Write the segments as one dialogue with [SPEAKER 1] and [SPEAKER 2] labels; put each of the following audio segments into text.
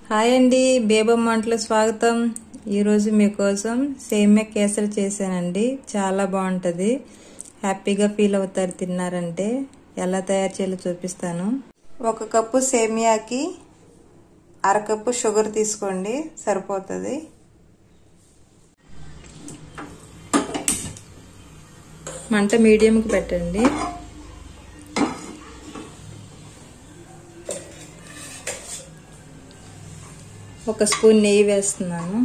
[SPEAKER 1] hi అండి బేబమ్మ వంటలో స్వాగతం ఈరోజు మీకోసం సేమ్య కేసరి చేశానండి చాలా బాగుంటుంది హ్యాపీగా ఫీల్ అవుతారు తిన్నారంటే ఎలా తయారు చేయాలో చూపిస్తాను ఒక కప్పు సేమియాకి అరకప్పు షుగర్ తీసుకోండి సరిపోతుంది మంట మీడియంకి పెట్టండి ఒక స్పూన్ నెయ్యి వేస్తున్నాను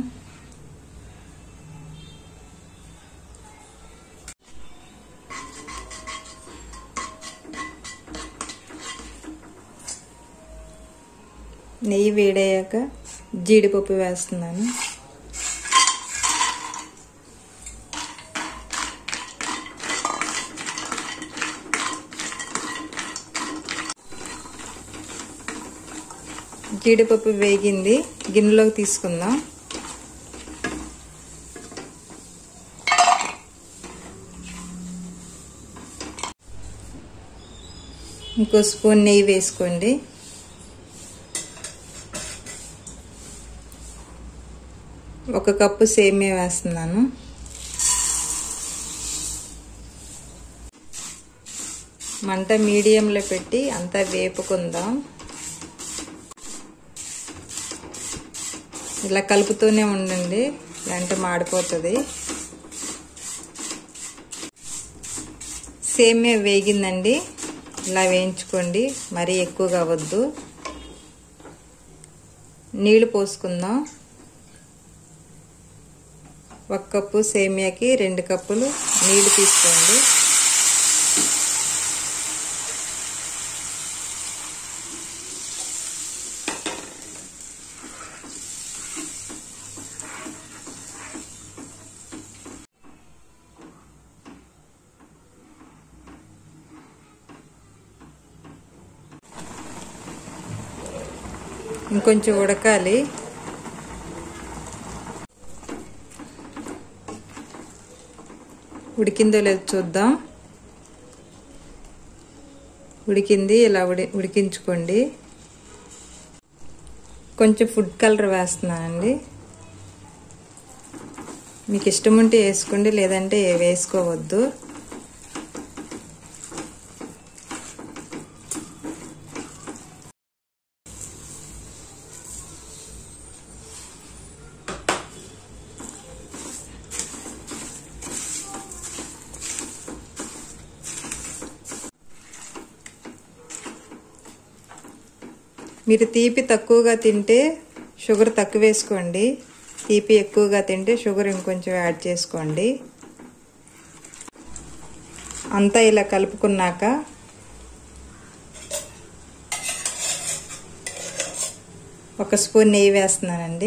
[SPEAKER 1] నెయ్యి వేడయ్యాక జీడిపప్పు వేస్తున్నాను జీడిపప్పు వేగింది గిన్నెలోకి తీసుకుందాం ఇంకో స్పూన్ నెయ్యి వేసుకోండి ఒక కప్పు సేమియా వేస్తున్నాను మంట మీడియంలో పెట్టి అంతా వేపుకుందాం ఇలా కలుపుతూనే ఉండండి లేదంటే మాడిపోతుంది సేమియా వేగిందండి ఇలా వేయించుకోండి మరీ ఎక్కువగా అవ్వద్దు నీళ్లు పోసుకుందాం ఒక కప్పు సేమియాకి రెండు కప్పులు నీళ్లు తీసుకోండి ఇంకొంచెం ఉడకాలి ఉడికిందో లేదో చూద్దాం ఉడికింది ఇలా ఉడి ఉడికించుకోండి కొంచెం ఫుడ్ కలర్ వేస్తున్నానండి మీకు ఇష్టం ఉంటే వేసుకోండి లేదంటే వేసుకోవద్దు మీరు తీపి తక్కువగా తింటే షుగర్ తక్కువ వేసుకోండి తీపి ఎక్కువగా తింటే షుగర్ ఇంకొంచెం యాడ్ చేసుకోండి అంతా ఇలా కలుపుకున్నాక ఒక స్పూన్ నెయ్యి వేస్తున్నానండి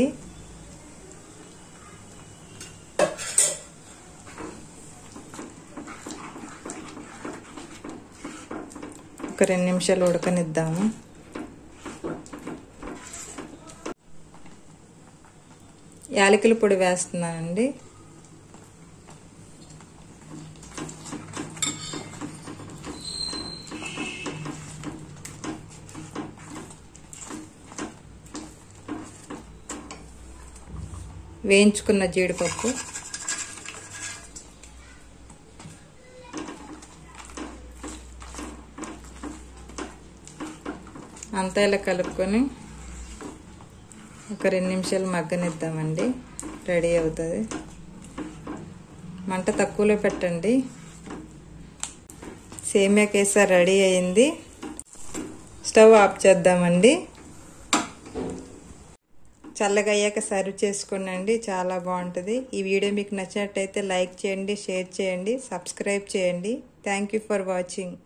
[SPEAKER 1] ఒక రెండు నిమిషాలు ఉడకనిద్దాము యాలకుల పొడి వేస్తున్నానండి వేయించుకున్న జీడిపప్పు అంతా ఇలా కలుపుకొని ఒక రెండు నిమిషాలు మగ్గనిద్దామండి రెడీ అవుతుంది మంట తక్కువలో పెట్టండి సేమియా కేసర్ రెడీ అయింది స్టవ్ ఆఫ్ చేద్దామండి చల్లగా అయ్యాక సర్వ్ చేసుకోండి చాలా బాగుంటుంది ఈ వీడియో మీకు నచ్చినట్టయితే లైక్ చేయండి షేర్ చేయండి సబ్స్క్రైబ్ చేయండి థ్యాంక్ యూ ఫర్ వాచింగ్